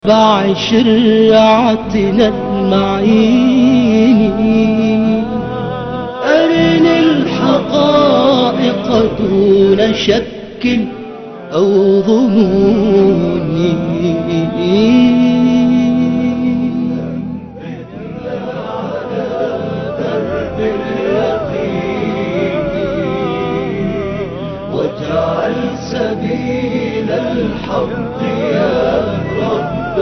اتبع شرعتنا المعين أرنا الحقائق دون شك أو ظنون واجعل سبيل الحق يا رب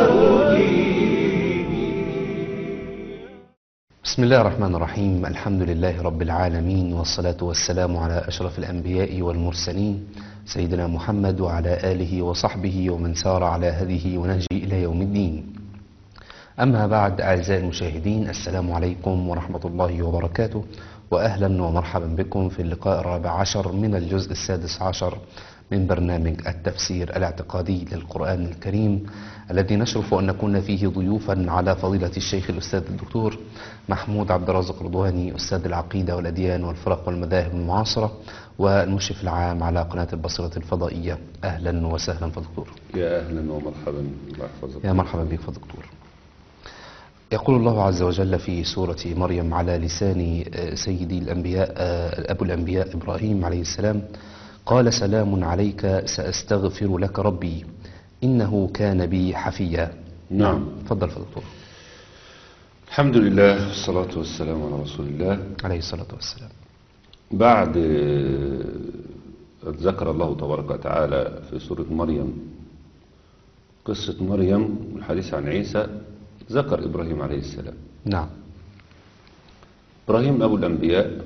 بسم الله الرحمن الرحيم الحمد لله رب العالمين والصلاة والسلام على أشرف الأنبياء والمرسلين سيدنا محمد وعلى آله وصحبه ومن سار على هذه ونهجه إلى يوم الدين أما بعد أعزائي المشاهدين السلام عليكم ورحمة الله وبركاته وأهلا ومرحبا بكم في اللقاء الرابع عشر من الجزء السادس عشر من برنامج التفسير الاعتقادي للقرآن الكريم الذي نشرف أن نكون فيه ضيوفا على فضيلة الشيخ الأستاذ الدكتور محمود عبد الرازق رضواني أستاذ العقيدة والأديان والفرق والمذاهب المعاصرة والمشرف العام على قناة البصرة الفضائية أهلا وسهلا فدكتور يا اهلا ومرحبا الله يحفظك يا مرحبا بك فدكتور يقول الله عز وجل في سورة مريم على لسان آه، سيدي الأنبياء آه، أبو الأنبياء إبراهيم عليه السلام قال سلام عليك سأستغفر لك ربي إنه كان بي حفيا نعم تفضل فدكتور الحمد لله والصلاة والسلام على رسول الله عليه الصلاة والسلام بعد آه، أن ذكر الله تبارك وتعالى في سورة مريم قصة مريم والحديث عن عيسى ذكر إبراهيم عليه السلام نعم إبراهيم أبو الأنبياء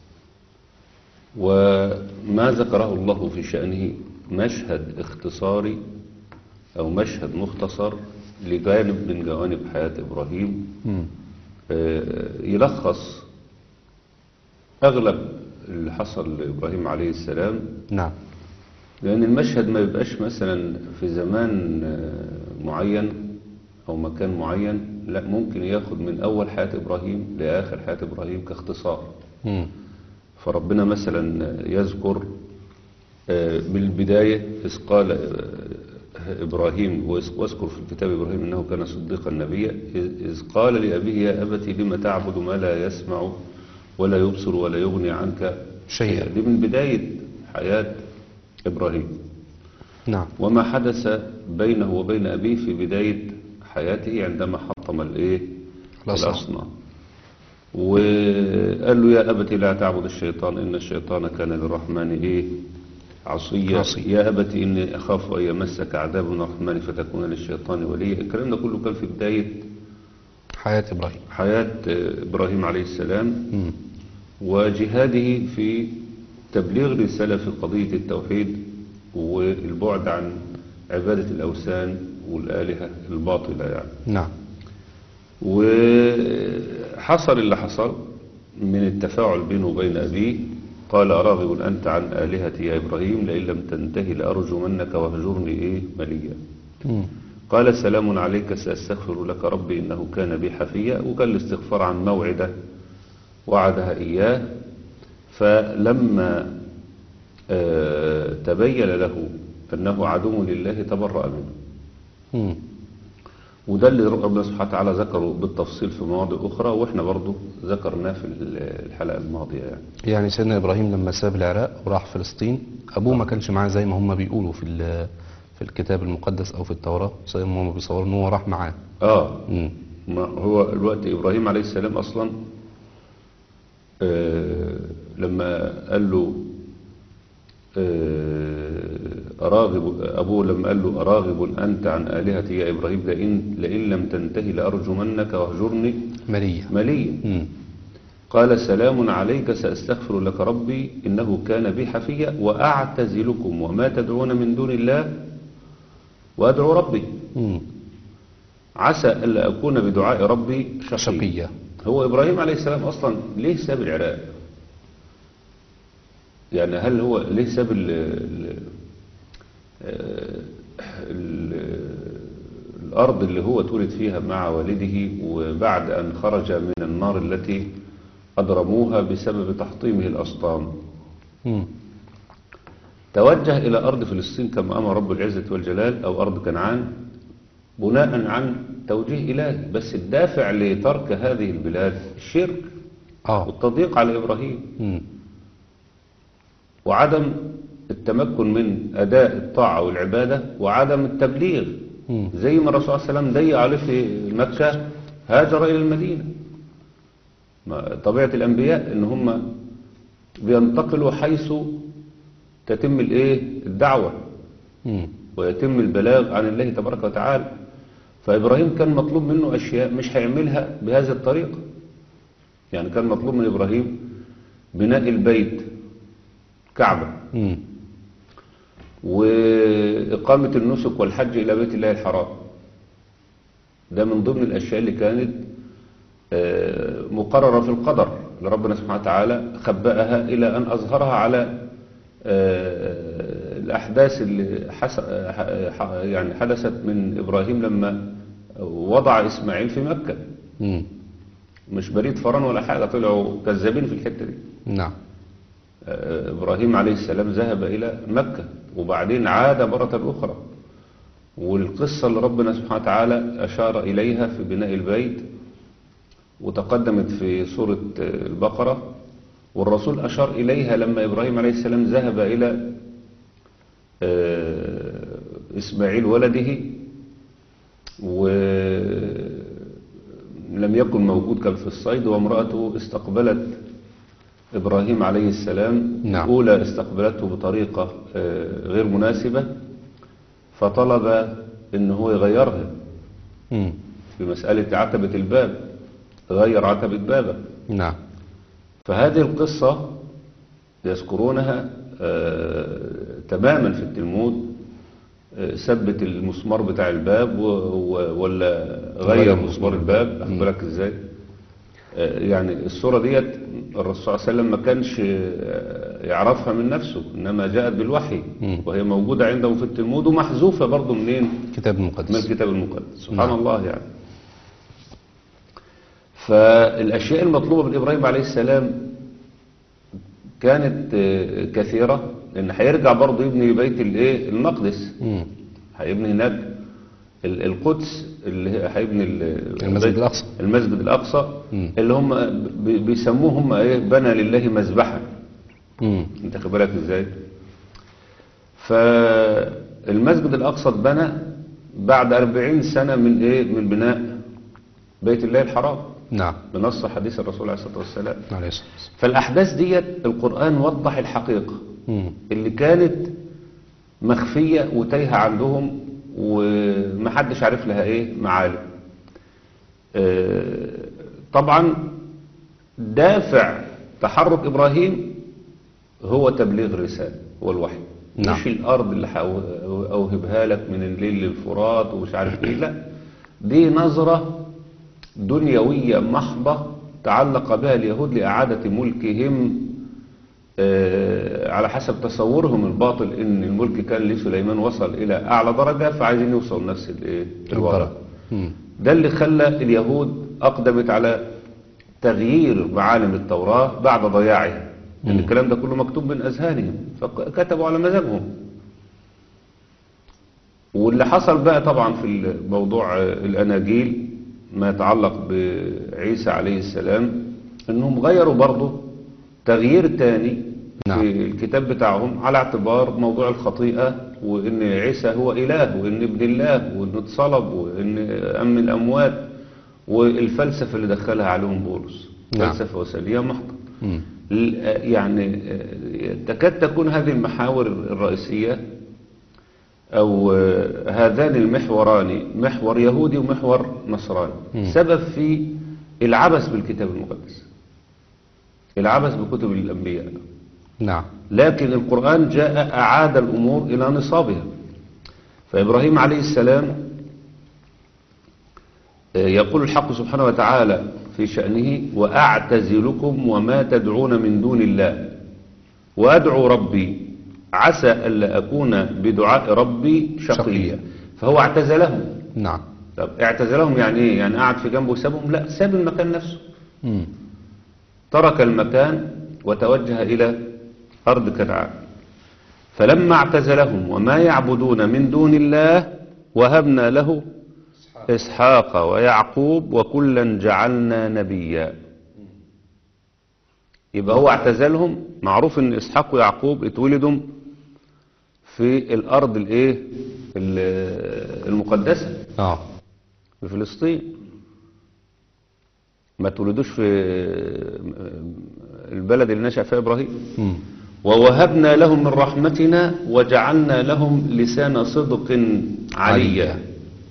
وما ذكره الله في شأنه مشهد اختصاري أو مشهد مختصر لجانب من جوانب حياة إبراهيم مم. آه، يلخص أغلب اللي حصل لإبراهيم عليه السلام نعم لأن المشهد ما يبقاش مثلا في زمان آه، معين أو مكان معين لا ممكن ياخد من أول حياة إبراهيم لآخر حياة إبراهيم كاختصار مم. فربنا مثلا يذكر آه، بالبداية إذ قال آه، إبراهيم واذكر في الكتاب إبراهيم إنه كان صديقا نبيا إذ إذ قال لأبيه يا أبت لم تعبد ما لا يسمع ولا يبصر ولا يغني عنك شيئا. دي من بداية حياة إبراهيم نعم وما حدث بينه وبين أبيه في بداية حياته عندما حطم الإيه الأصنام. الأصنام وقال له يا أبت لا تعبد الشيطان إن الشيطان كان للرحمن إيه عصيا عصيا. يا أبت إني أخاف أن يمسك عذاب من الرحمن فتكون للشيطان وليا الكلام ده كله كان في بداية حياة إبراهيم حياة آه، إبراهيم عليه السلام مم. وجهاده في تبليغ رسالة في قضية التوحيد والبعد عن عبادة الأوثان والآلهة الباطلة يعني نعم وحصل اللي حصل من التفاعل بينه وبين أبيه قال أراغب أنت عن آلهتي يا إبراهيم لئن لم تنتهي لأرجمنك واهجرني إيه مليا مم. قال سلام عليك سأستغفر لك ربي إنه كان بي حفيا وكان الاستغفار عن موعدة وعدها إياه فلما آه، تبين له أنه عدو لله تبرأ منه مم. وده اللي ربنا سبحانه وتعالى ذكره بالتفصيل في مواضع أخرى وإحنا برضو ذكرناه في الحلقة الماضية يعني يعني سيدنا إبراهيم لما ساب العراق وراح فلسطين أبوه ما كانش معاه زي ما هم بيقولوا في ال- في الكتاب المقدس أو في التوراة زي ما هم بيصوروا إن هو راح معاه آه مم. ما هو الوقت إبراهيم عليه السلام أصلا آه لما قال له آه أراغب أبوه لما قال له أراغب أنت عن آلهتي يا إبراهيم لئن, لئن لم تنتهي لأرجمنك واهجرني ماريا مليا مم. قال سلام عليك سأستغفر لك ربي إنه كان بي حفيا وأعتزلكم وما تدعون من دون الله وأدعو ربي مم. عسى ألا أكون بدعاء ربي شقيا شقيا هو إبراهيم عليه السلام أصلا ليه ساب العراق يعني هل هو ليه ساب ال ال آه، ال- الأرض اللي هو اتولد فيها مع والده وبعد أن خرج من النار التي أضرموها بسبب تحطيمه الأسطام مم. توجه إلى أرض فلسطين كما أمر رب العزة والجلال أو أرض كنعان بناء عن توجيه إلهي بس الدافع لترك هذه البلاد الشرك اه والتضييق على إبراهيم مم. وعدم التمكن من أداء الطاعة والعبادة وعدم التبليغ مم. زي ما الرسول صلى الله عليه وسلم ضيق عليه في مكة هاجر إلى المدينة ما- طبيعة الأنبياء إن هم بينتقلوا حيث تتم الإيه الدعوة مم. ويتم البلاغ عن الله تبارك وتعالى فإبراهيم كان مطلوب منه أشياء مش هيعملها بهذه الطريقة يعني كان مطلوب من إبراهيم بناء البيت كعبة مم. وإقامة النسك والحج إلى بيت الله الحرام ده من ضمن الأشياء اللي كانت آه، مقررة في القدر لربنا سبحانه وتعالى خبأها إلى أن أظهرها على آه، الأحداث اللي حس ح- ح- يعني حدثت من إبراهيم لما وضع إسماعيل في مكة مم. مش بريد فران ولا حاجة طلعوا كذابين في الحتة دي نعم آه، إبراهيم عليه السلام ذهب إلى مكة وبعدين عاد مرة أخرى والقصة اللي ربنا سبحانه وتعالى أشار إليها في بناء البيت وتقدمت في سورة آه، البقرة والرسول أشار إليها لما إبراهيم عليه السلام ذهب إلى آه، إسماعيل ولده ولم يكن موجود كان في الصيد وامرأته استقبلت إبراهيم عليه السلام نعم. الأولى استقبلته بطريقة آه، غير مناسبة فطلب إن هو يغيرها مم. في مسألة عتبة الباب غير عتبة بابه نعم فهذه القصة يذكرونها آه، تماما في التلمود آه، ثبت المسمار بتاع الباب و- و- ولا غير غير مسمار مسمار الباب أخد بالك ازاي آه، يعني الصورة ديت الرسول صلى الله عليه وسلم ما كانش آه، يعرفها من نفسه إنما جاءت بالوحي مم. وهي موجودة عنده في التلمود ومحذوفة برضه منين كتاب من مقدس الكتاب المقدس سبحان نعم. الله يعني فالأشياء المطلوبة من إبراهيم عليه السلام كانت آه، كثيرة لأن هيرجع برضه يبني بيت الإيه المقدس مم. هيبني هناك ال- القدس اللي هي- هيبني ال- المسجد البيت- الأقصى. المسجد الأقصى مم. اللي هم بي- بيسموه هم إيه بنى لله مذبحا مم. انت خد بالك ازاي فالمسجد الاقصى اتبنى بعد 40 سنه من ايه من بناء بيت الله الحرام نعم بنص حديث الرسول عليه الصلاه والسلام عليه الصلاة والسلام فالاحداث ديت القران وضح الحقيقه مم. اللي كانت مخفيه وتايهه عندهم ومحدش عارف لها ايه معالم آه، طبعا دافع تحرك ابراهيم هو تبليغ الرساله هو الوحي نعم. مش الارض اللي هأو- اوهبها لك من الليل للفرات ومش عارف ايه لا دي نظره دنيويه محضه تعلق بها اليهود لاعاده ملكهم آه، على حسب تصورهم الباطل ان الملك كان لسليمان وصل الى اعلى درجه فعايزين يوصل نفس الايه الوضع الغرض. مم. ده اللي خلى اليهود أقدمت على تغيير معالم التوراة بعد ضياعها لأن مم. الكلام ده كله مكتوب من أذهانهم فكتبوا على مزاجهم واللي حصل بقى طبعا في موضوع الأناجيل ما يتعلق بعيسى عليه السلام انهم غيروا برضه تغيير تاني نعم. في الكتاب بتاعهم على اعتبار موضوع الخطيئة وان عيسى هو اله وان ابن الله وانه اتصلب وان امن الاموات والفلسفة اللي دخلها عليهم بولس نعم. فلسفة وثنية محضة مم. ال- يعني آه، تكاد تكون هذه المحاور الرئيسية أو آه، هذان المحوران محور يهودي ومحور نصراني مم. سبب في العبث بالكتاب المقدس العبث بكتب الأنبياء نعم لكن القرآن جاء أعاد الأمور إلى نصابها فإبراهيم عليه السلام آه، يقول الحق سبحانه وتعالى في شأنه وأعتزلكم وما تدعون من دون الله وأدعو ربي عسى ألا أكون بدعاء ربي شقيا شقيا. فهو اعتزلهم نعم طب اعتزلهم يعني ايه يعني قعد في جنبه وسابهم لا ساب المكان نفسه مم. ترك المكان وتوجه إلى أرض كنعان فلما اعتزلهم وما يعبدون من دون الله وهبنا له إسحاق ويعقوب وكلا جعلنا نبيا يبقى هو اعتزلهم معروف ان إسحاق ويعقوب اتولدوا في الأرض الايه ال- المقدسة اه في فلسطين ما تولدوش في البلد اللي نشأ فيها إبراهيم مم. ووهبنا لهم من رحمتنا وجعلنا لهم لسان صدق عليا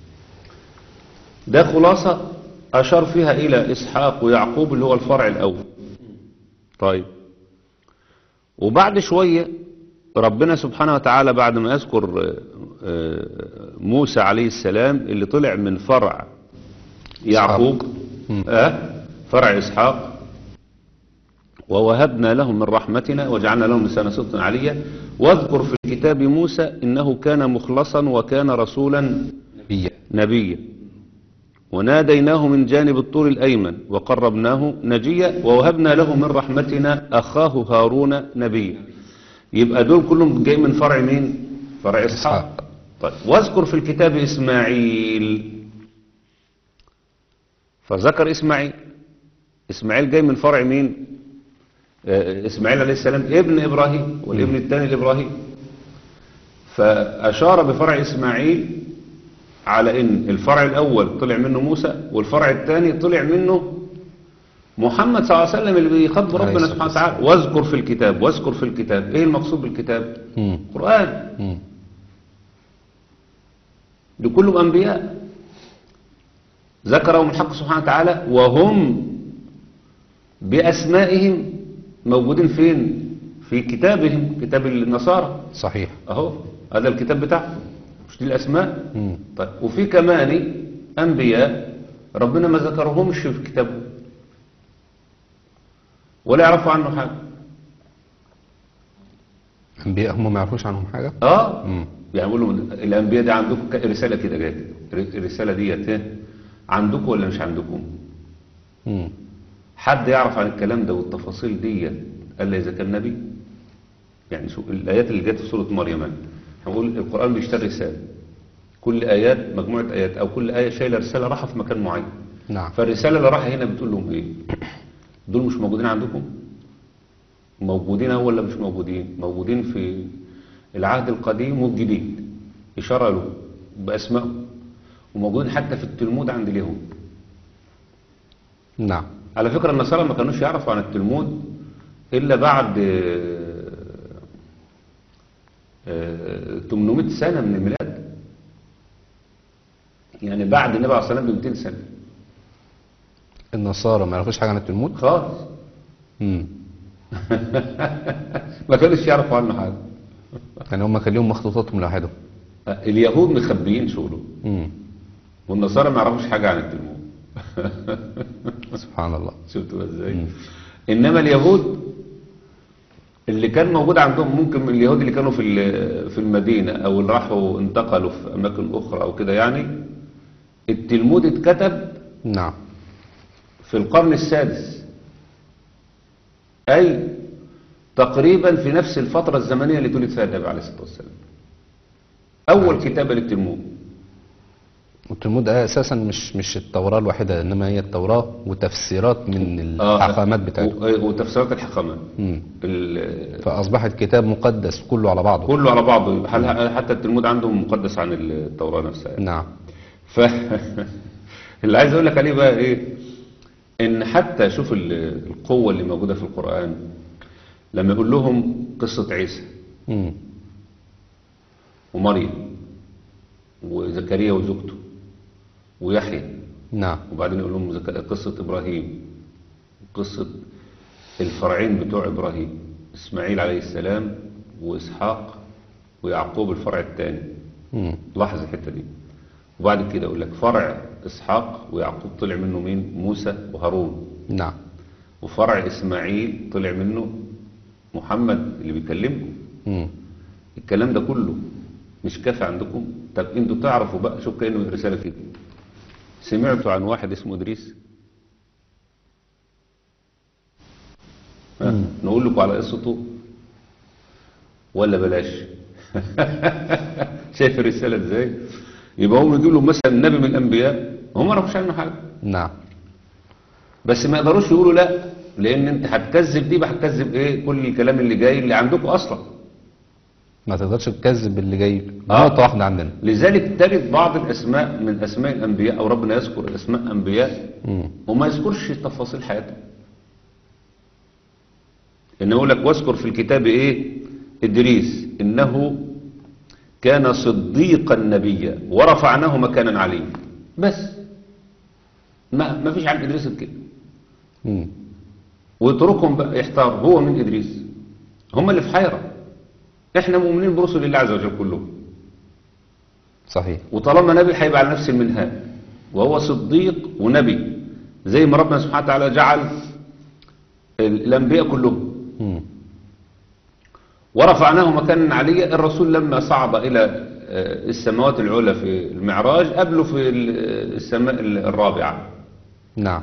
ده خلاصة أشار فيها إلى إسحاق ويعقوب اللي هو الفرع الأول طيب وبعد شوية ربنا سبحانه وتعالى بعد ما يذكر آه، آه، موسى عليه السلام اللي طلع من فرع يعقوب مم. آه فرع إسحاق ووهبنا لهم من رحمتنا وجعلنا لهم لسان صدق عليا واذكر في الكتاب موسى إنه كان مخلصا وكان رسولا نبيا نبيا وناديناه من جانب الطور الأيمن وقربناه نجيا ووهبنا له من رحمتنا أخاه هارون نبيا يبقى دول كلهم جاي من فرع مين فرع إسحاق إسحاق. طيب واذكر في الكتاب إسماعيل فذكر إسماعيل إسماعيل جاي من فرع مين آه، إسماعيل عليه السلام ابن إبراهيم والابن الثاني لإبراهيم فأشار بفرع إسماعيل على ان الفرع الاول طلع منه موسى والفرع الثاني طلع منه محمد صلى الله عليه وسلم اللي بيخاطب عليه ربنا الصلاة سبحانه وتعالى واذكر في الكتاب واذكر في الكتاب ايه المقصود بالكتاب مم. قرآن مم. دول كلهم انبياء ذكرهم الحق سبحانه وتعالى وهم باسمائهم موجودين فين في كتابهم كتاب النصارى صحيح اهو هذا الكتاب بتاعهم مش دي الاسماء مم. طيب وفي كمان أنبياء ربنا ما ذكرهمش في كتابه ولا يعرفوا عنه حاجة أنبياء هم ما يعرفوش عنهم حاجة اه مم. يعني يقولوا الأنبياء دي عندكم ك- رسالة كده جات ر- الرسالة ديت إيه؟ عندكم ولا مش عندكم مم. حد يعرف عن الكلام ده والتفاصيل ديت الا اذا كان نبي يعني شو الايات اللي جت في سوره مريم يعني هنقول القران بيشتغل رساله كل ايات مجموعه ايات او كل ايه شايله رساله راحه في مكان معين نعم فالرساله اللي راحه هنا بتقول لهم ايه دول مش موجودين عندكم موجودين أو ولا مش موجودين موجودين في العهد القديم والجديد إشارة له بأسمائهم وموجودين حتى في التلمود عند اليهود نعم على فكرة النصارى ما كانوش يعرفوا عن التلمود إلا بعد آه، آه، 800 سنة من الميلاد يعني بعد النبي عليه الصلاة والسلام ب 200 سنة النصارى ما يعرفوش حاجة عن التلمود خالص مم. ما كانوش يعرفوا عنه حاجة يعني هم كان لهم مخطوطاتهم لوحدهم اليهود مخبيين شغله مم. والنصارى ما يعرفوش حاجة عن التلمود سبحان الله شفتوا ازاي انما اليهود اللي كان موجود عندهم ممكن من اليهود اللي كانوا في ال- في المدينه او اللي راحوا انتقلوا في اماكن اخرى او كده يعني التلمود اتكتب نعم في القرن السادس اي تقريبا في نفس الفتره الزمنيه اللي اتولد فيها النبي عليه الصلاه والسلام اول كتابه للتلمود والتلمود ده اساسا مش مش التوراة الواحدة انما هي التوراة وتفسيرات من الحقامات بتاعتهم و- وتفسيرات الحقامات مم. ال- فاصبحت كتاب مقدس كله على بعضه كله على بعضه حل- حتى التلمود عندهم مقدس عن التوراة نفسها يعني. نعم ف اللي عايز اقول لك عليه بقى ايه ان حتى شوف ال- القوة اللي موجودة في القرآن لما يقول لهم قصة عيسى مم. ومريم وزكريا وزوجته ويحيى نعم وبعدين يقول لهم زك- قصة إبراهيم قصة الفرعين بتوع إبراهيم إسماعيل عليه السلام وإسحاق ويعقوب الفرع الثاني مم. لاحظ الحتة دي وبعد كده يقول لك فرع إسحاق ويعقوب طلع منه مين موسى وهارون نعم وفرع إسماعيل طلع منه محمد اللي بيكلمكم مم. الكلام ده كله مش كافي عندكم طب انتوا تعرفوا بقى شوف كأنه رسالة كده سمعتوا عن واحد اسمه إدريس ها، نقول لكم على قصته ولا بلاش شايف الرسالة ازاي يبقى هم يجيب له مثلا نبي من الانبياء هم ما يعرفوش عنه حاجه نعم بس ما يقدروش يقولوا لا لان انت هتكذب دي يبقى هتكذب ايه كل الكلام اللي جاي اللي عندكم اصلا ما تقدرش تكذب اللي جاي آه. نقطة واحدة عندنا لذلك تجد بعض الاسماء من اسماء الانبياء او ربنا يذكر اسماء انبياء مم. وما يذكرش تفاصيل حياتهم انه يقول لك واذكر في الكتاب ايه ادريس انه كان صديقا نبيا ورفعناه مكانا عليا بس ما ما فيش عن ادريس كده مم. ويتركهم بقى يحتار هو من ادريس هم اللي في حيره احنا مؤمنين برسل الله عز وجل كلهم صحيح وطالما نبي هيبقى على نفس المنهاج وهو صديق ونبي زي ما ربنا سبحانه وتعالى جعل ال- الانبياء كلهم مم. ورفعناه مكانا عليا الرسول لما صعد الى آه، السماوات العلى في المعراج قبله في ال- السماء الرابعه نعم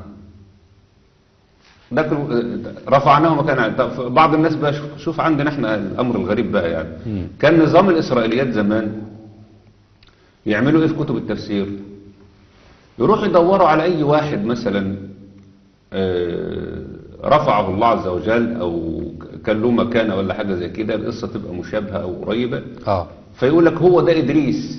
لكن آه، رفعناه مكانا عليا طب بعض الناس بقى شوف, شوف عندنا احنا الامر الغريب بقى يعني مم. كان نظام الاسرائيليات زمان يعملوا ايه في كتب التفسير يروحوا يدوروا على اي واحد مثلا آه، رفعه الله عز وجل او كان له مكانه ولا حاجه زي كده القصه تبقى مشابهه او قريبه اه فيقول لك هو ده ادريس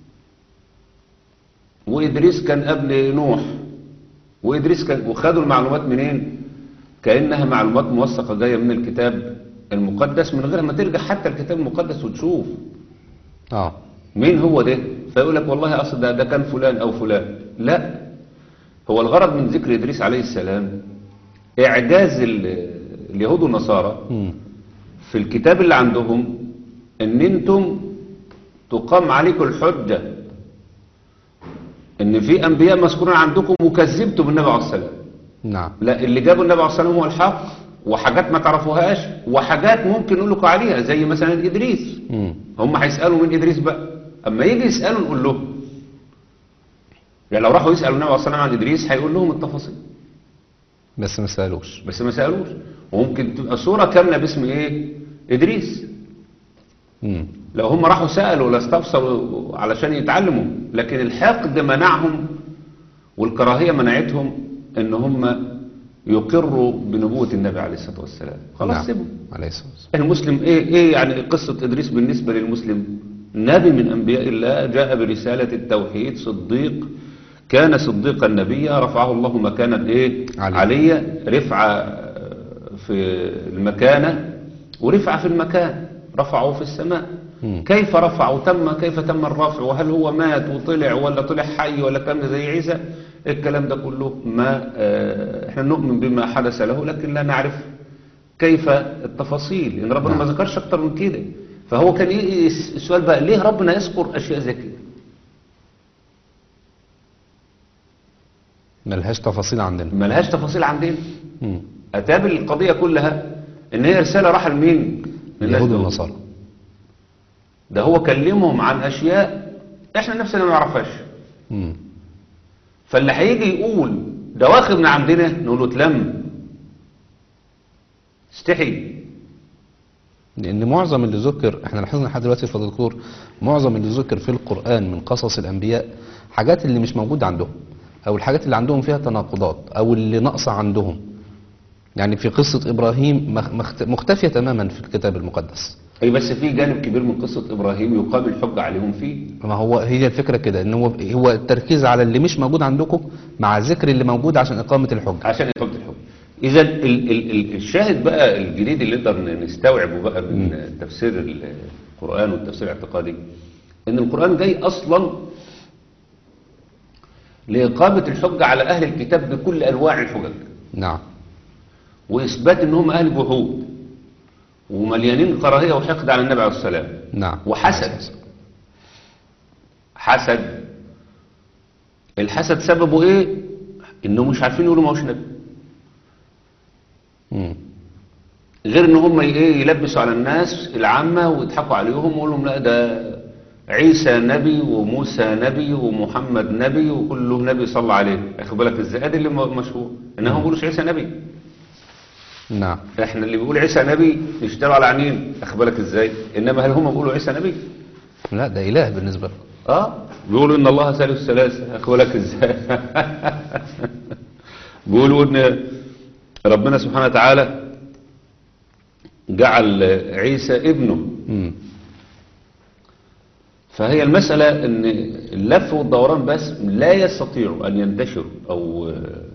وادريس كان قبل نوح وادريس كان وخدوا المعلومات منين كانها معلومات موثقه جايه من الكتاب المقدس من غير ما ترجع حتى الكتاب المقدس وتشوف اه مين هو ده فيقول لك والله اصل ده, ده كان فلان او فلان لا هو الغرض من ذكر ادريس عليه السلام اعجاز ال- اليهود والنصارى مم. في الكتاب اللي عندهم ان انتم تقام عليكم الحجة ان في انبياء مذكورين عندكم وكذبتوا بالنبي عليه السلام نعم لا اللي جابوا النبي عليه السلام هو الحق وحاجات ما تعرفوهاش وحاجات ممكن نقول لكم عليها زي مثلا ادريس مم. هم هيسالوا من ادريس بقى اما يجي يسالوا نقول لهم يعني لو راحوا يسالوا النبي عليه السلام عن ادريس هيقول لهم التفاصيل بس ما سألوش بس ما سالوش وممكن تبقى صوره كامله باسم ايه ادريس مم. لو هم راحوا سألوا ولا استفسروا علشان يتعلموا لكن الحقد منعهم والكراهية منعتهم ان هم يقروا بنبوة النبي عليه الصلاة والسلام خلاص نعم. سيبوا عليه الصلاة والسلام المسلم ايه ايه يعني قصة ادريس بالنسبة للمسلم نبي من انبياء الله جاء برسالة التوحيد صديق كان صديقا نبيا رفعه الله مكانا ايه علي. عليا رفعة في المكانة ورفعة في المكان رفعه في السماء مم. كيف رفعه تم كيف تم الرفع وهل هو مات وطلع ولا طلع حي ولا كان زي عيسى الكلام ده كله ما آه، احنا نؤمن بما حدث له لكن لا نعرف كيف التفاصيل لان ربنا ما نعم. ذكرش اكتر من كده فهو كان ايه إيه السؤال بقى ليه ربنا يذكر اشياء زي كده ملهاش تفاصيل عندنا ما لهاش تفاصيل عندنا مم. اتاب القضيه كلها ان هي رساله راح لمين للناس اليهود دول. والنصارى ده هو كلمهم عن اشياء احنا نفسنا ما نعرفهاش مم. فاللي هيجي يقول ده واخد من عندنا نقول له اتلم استحي لأن معظم اللي ذكر احنا لاحظنا لحد دلوقتي في الدكتور معظم اللي ذكر في القرآن من قصص الأنبياء حاجات اللي مش موجودة عندهم أو الحاجات اللي عندهم فيها تناقضات أو اللي ناقصة عندهم يعني في قصة إبراهيم مخ- مخت- مختفية تماما في الكتاب المقدس اي بس في جانب كبير من قصة ابراهيم يقام الحجة عليهم فيه ما هو هي الفكرة كده ان هو هو التركيز على اللي مش موجود عندكم مع ذكر اللي موجود عشان إقامة الحجة عشان إقامة الحكم إذا ال ال ال الشاهد بقى الجديد اللي نقدر نستوعبه بقى من تفسير القرآن والتفسير الاعتقادي إن القرآن جاي أصلا لإقامة الحجة على أهل الكتاب بكل أنواع الحجج نعم وإثبات إن هم أهل جحود ومليانين كراهية وحقد على النبي عليه السلام نعم وحسد حسد الحسد سببه ايه انهم مش عارفين يقولوا ما هوش نبي مم. غير ان هم ايه يلبسوا على الناس العامة ويضحكوا عليهم ويقولوا لهم لا ده عيسى نبي وموسى نبي ومحمد نبي وكله نبي صلى عليه اخد بالك ازاي ادي اللي مشهور انهم ما بيقولوش عيسى نبي نعم احنا اللي بيقول عيسى نبي يشتغلوا على عينين اخد بالك ازاي انما هل هم بيقولوا عيسى نبي لا ده إله بالنسبة له اه بيقولوا ان الله ثالث ثلاثة اخو لك ازاي بيقولوا ان ربنا سبحانه وتعالى جعل عيسى ابنه مم. فهي المسألة ان اللف والدوران بس لا يستطيع ان ينتشر او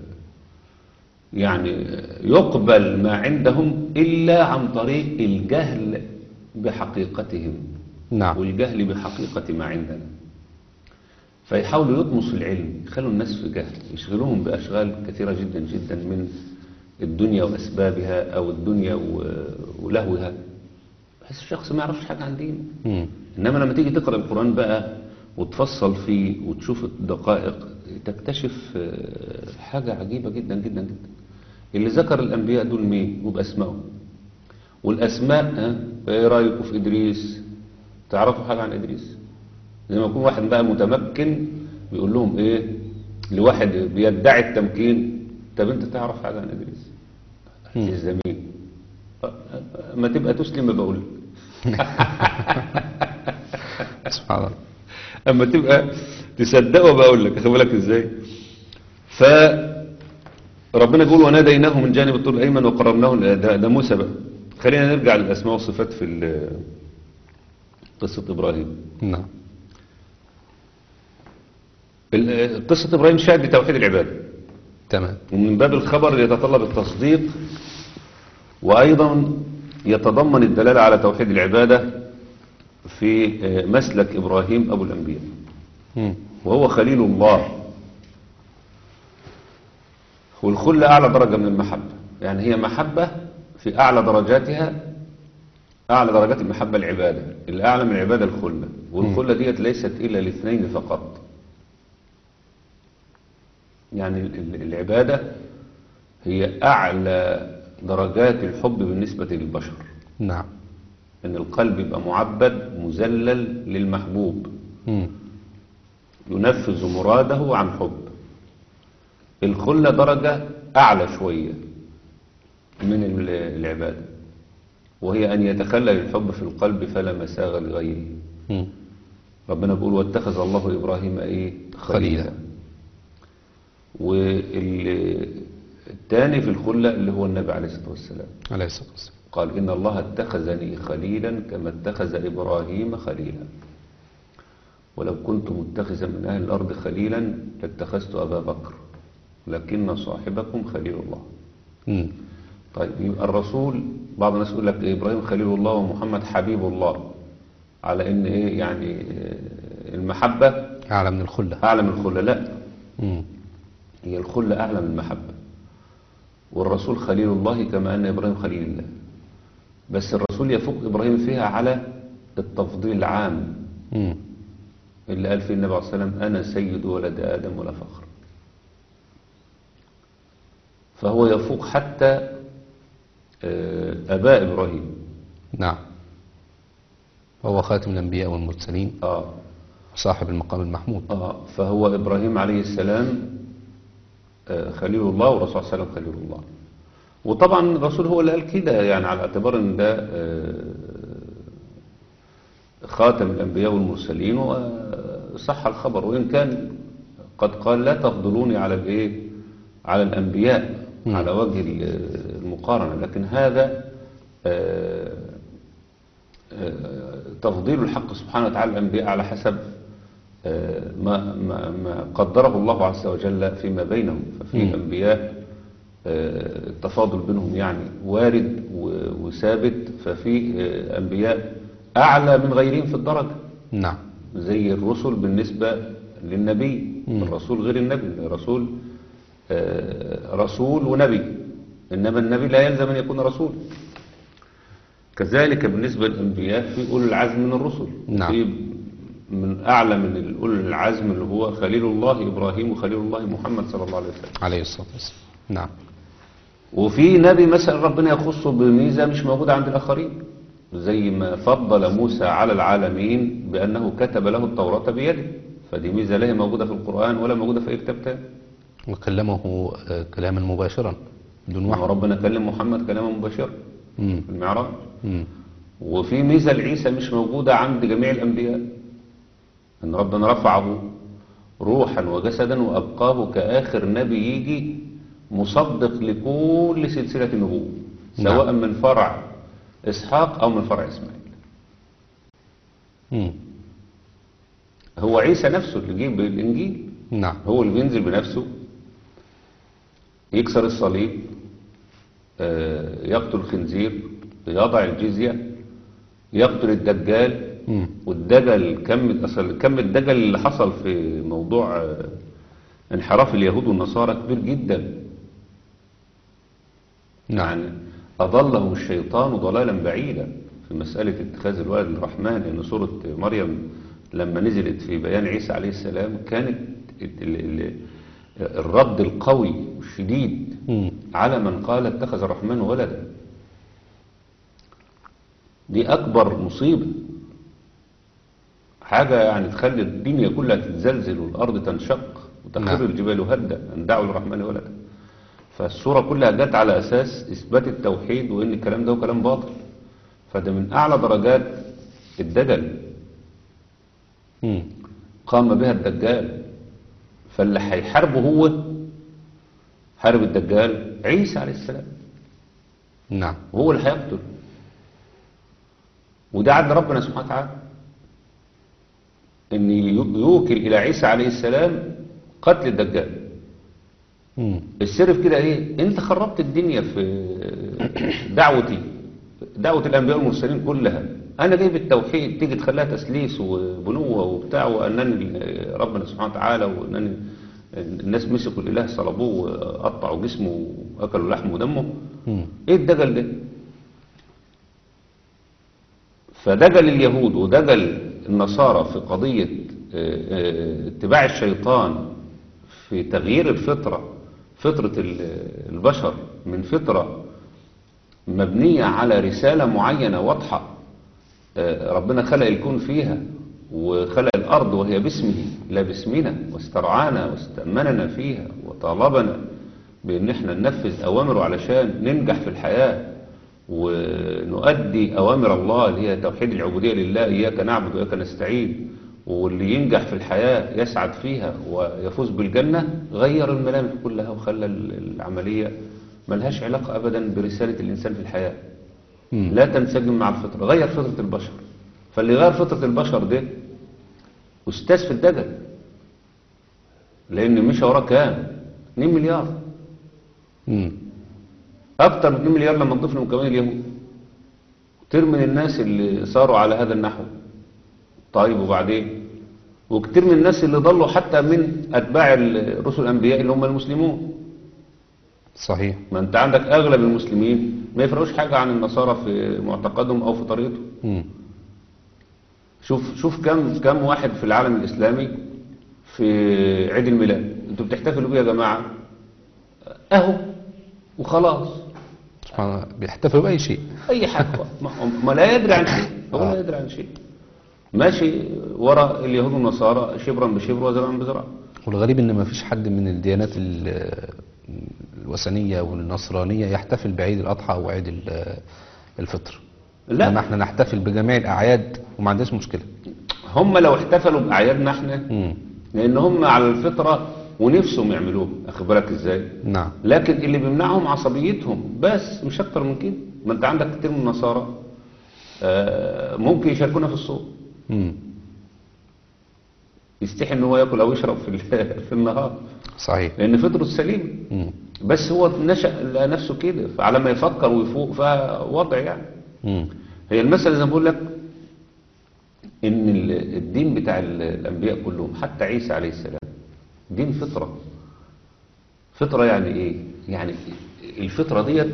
يعني يقبل ما عندهم الا عن طريق الجهل بحقيقتهم نعم والجهل بحقيقة ما عندنا فيحاولوا يطمسوا العلم يخلوا الناس في جهل يشغلوهم بأشغال كثيرة جدا جدا من الدنيا وأسبابها أو الدنيا و- ولهوها بحيث الشخص ما يعرفش حاجة عن دينه مم. إنما لما تيجي تقرأ القرآن بقى وتفصل فيه وتشوف الدقائق تكتشف آه، حاجة عجيبة جدا جدا جدا اللي ذكر الأنبياء دول مين وبأسمائهم والأسماء ها، إيه رأيكم في إدريس تعرفوا حاجة عن إدريس زي ما يكون واحد بقى متمكن بيقول لهم إيه لواحد بيدعي التمكين طب أنت تعرف حاجة عن إدريس مم. الزميل ما تبقى تسلم ما بقول سبحان الله اما تبقى تصدقه بقول لك اخد بالك ازاي ف ربنا بيقول وناديناه من جانب الطور الايمن وقربناه ده, ده موسى بقى خلينا نرجع للاسماء والصفات في ال- قصه ابراهيم نعم ال- قصه ابراهيم شاهد لتوحيد العباده تمام ومن باب الخبر يتطلب التصديق وأيضا يتضمن الدلالة على توحيد العبادة في آه، مسلك إبراهيم أبو الأنبياء مم. وهو خليل الله والخلة أعلى درجة من المحبة يعني هي محبة في أعلى درجاتها أعلى درجات المحبة العبادة الأعلى من العبادة الخلة والخلة ديت ليست إلا لاثنين فقط يعني ال- ال- العبادة هي أعلى درجات الحب بالنسبة للبشر نعم إن القلب يبقى معبد مذلل للمحبوب مم. ينفذ مراده عن حب الخلة درجة أعلى شوية من ال- العبادة وهي أن يتخلل الحب في القلب فلا مساغ لغيره مم. ربنا بيقول واتخذ الله إبراهيم إيه خليلا خليلا. والتاني في الخلة اللي هو النبي عليه الصلاة والسلام عليه الصلاة والسلام قال إن الله اتخذني خليلا كما اتخذ إبراهيم خليلا ولو كنت متخذا من أهل الأرض خليلا لاتخذت أبا بكر لكن صاحبكم خليل الله مم. طيب يبقى الرسول بعض الناس يقول لك إيه إبراهيم خليل الله ومحمد حبيب الله على إن إيه يعني آه، المحبة أعلى من الخلة أعلى من الخلة لا مم. هي الخلة أعلى من المحبة والرسول خليل الله كما أن إبراهيم خليل الله بس الرسول يفوق إبراهيم فيها على التفضيل العام مم. اللي قال فيه النبي عليه الصلاة والسلام أنا سيد ولد آدم ولا فخر فهو يفوق حتى آه، أباء إبراهيم نعم وهو خاتم الأنبياء والمرسلين آه صاحب المقام المحمود آه فهو إبراهيم عليه السلام آه، خليل الله والرسول صلى الله عليه وسلم خليل الله وطبعا الرسول هو اللي قال كده يعني على اعتبار ان ده آه، خاتم الأنبياء والمرسلين وصح الخبر وإن كان قد قال لا تفضلوني على الإيه على الأنبياء مم. على وجه المقارنة لكن هذا آه، آه، تفضيل الحق سبحانه وتعالى الأنبياء على حسب آه، ما, ما, ما قدره الله عز وجل فيما بينهم ففي مم. أنبياء آه، التفاضل بينهم يعني وارد و- وثابت ففي آه، أنبياء أعلى من غيرهم في الدرجة نعم زي الرسل بالنسبة للنبي مم. الرسول غير النبي الرسول آه، رسول ونبي إنما النبي لا يلزم أن يكون رسول كذلك بالنسبة للأنبياء في أولي العزم من الرسل نعم. في من أعلى من أولي العزم اللي هو خليل الله إبراهيم وخليل الله محمد صلى الله عليه وسلم عليه الصلاة والسلام نعم وفي نبي مثلا ربنا يخصه بميزة مش موجودة عند الآخرين زي ما فضل موسى على العالمين بأنه كتب له التوراة بيده فدي ميزة لا هي موجودة في القرآن ولا موجودة في أي كتاب تاني وكلمه آه، كلاما مباشرا بدون وحي وربنا كلم محمد كلاما مباشرا مم. في المعراج مم. وفي ميزة لعيسى مش موجودة عند جميع الأنبياء ان ربنا رفعه روحا وجسدا وابقاه كاخر نبي يجي مصدق لكل سلسله النبوه نعم. سواء من فرع اسحاق او من فرع اسماعيل مم. هو عيسى نفسه اللي جه بالانجيل نعم هو اللي بينزل بنفسه يكسر الصليب آه، يقتل الخنزير يضع الجزية يقتل الدجال مم. والدجل كم أصل كم الدجل اللي حصل في موضوع آه، انحراف اليهود والنصارى كبير جدا نعم يعني أضلهم الشيطان ضلالا بعيدا في مسألة اتخاذ الولد للرحمن لأن سورة مريم لما نزلت في بيان عيسى عليه السلام كانت ال- ال- ال- الرد القوي والشديد مم. على من قال اتخذ الرحمن ولدا دي أكبر مصيبة حاجة يعني تخلي الدنيا كلها تتزلزل والأرض تنشق وتخر نعم. الجبال هدا أن دعوا للرحمن ولدا فالسورة كلها جت على أساس إثبات التوحيد وإن الكلام ده كلام باطل فده من أعلى درجات الدجل مم. قام بها الدجال فاللي هيحاربه هو حارب الدجال عيسى عليه السلام نعم وهو اللي هيقتل وده عد ربنا سبحانه وتعالى ان يوكل الى عيسى عليه السلام قتل الدجال مم. السر في كده ايه انت خربت الدنيا في دعوتي دعوة الانبياء والمرسلين كلها انا جايب التوحيد تيجي تخليها تسليس وبنوة وبتاع وانني ربنا سبحانه وتعالى وانني الناس مسكوا الاله صلبوه وقطعوا جسمه واكلوا لحمه ودمه مم. ايه الدجل ده فدجل اليهود ودجل النصارى في قضية آه، آه، اتباع الشيطان في تغيير الفطرة فطرة ال- البشر من فطرة مبنية على رسالة معينة واضحة آه، ربنا خلق الكون فيها وخلق الأرض وهي باسمه لا باسمنا واسترعانا واستأمننا فيها وطالبنا بأن احنا ننفذ أوامره علشان ننجح في الحياة ونؤدي أوامر الله اللي هي توحيد العبودية لله إياك نعبد وإياك نستعين واللي ينجح في الحياة يسعد فيها ويفوز بالجنة غير الملامح كلها وخلى ال- العملية ملهاش علاقة أبدا برسالة الإنسان في الحياة مم. لا تنسجم مع الفطرة غير فطرة البشر فاللي غير فطرة البشر ده أستاذ في الدجل لأن مش وراه كام 2 مليار مم. أكتر من 2 مليار لما نضيف لهم كمان اليهود كتير من الناس اللي صاروا على هذا النحو طيب وبعدين وكتير من الناس اللي ضلوا حتى من أتباع الرسل الأنبياء اللي هم المسلمون صحيح ما أنت عندك أغلب المسلمين ما يفرقوش حاجة عن النصارى في معتقدهم أو في طريقتهم مم. شوف شوف كم كم واحد في العالم الإسلامي في عيد الميلاد انتوا بتحتفلوا بيه يا جماعة اهو وخلاص سبحان الله بيحتفلوا بأي شيء اي حاجة ما, ما لا يدري عن شيء هو آه. لا يدري عن شيء ماشي وراء اليهود والنصارى شبرا بشبر وزرعا بزرع والغريب ان ما فيش حد من الديانات ال- الوثنية والنصرانية يحتفل بعيد الأضحى أو عيد ال- الفطر لا. إنما احنا نحتفل بجميع الأعياد وما عندناش مشكلة هم لو احتفلوا بأعيادنا احنا مم. لأن هم على الفطرة ونفسهم يعملوه أخد بالك ازاي نعم لكن اللي بيمنعهم عصبيتهم بس مش اكتر من كده ما انت عندك كتير من النصارى آه، ممكن يشاركونا في الصوم مم. يستحي ان هو ياكل او يشرب في ال- في النهار صحيح لان فطره سليم مم. بس هو نشأ لقى نفسه كده فعلى ما يفكر ويفوق فوضع يعني مم. هي المسألة زي ما بقول لك ان ال- الدين بتاع ال- الانبياء كلهم حتى عيسى عليه السلام دين فطرة فطرة يعني ايه يعني الفطرة ديت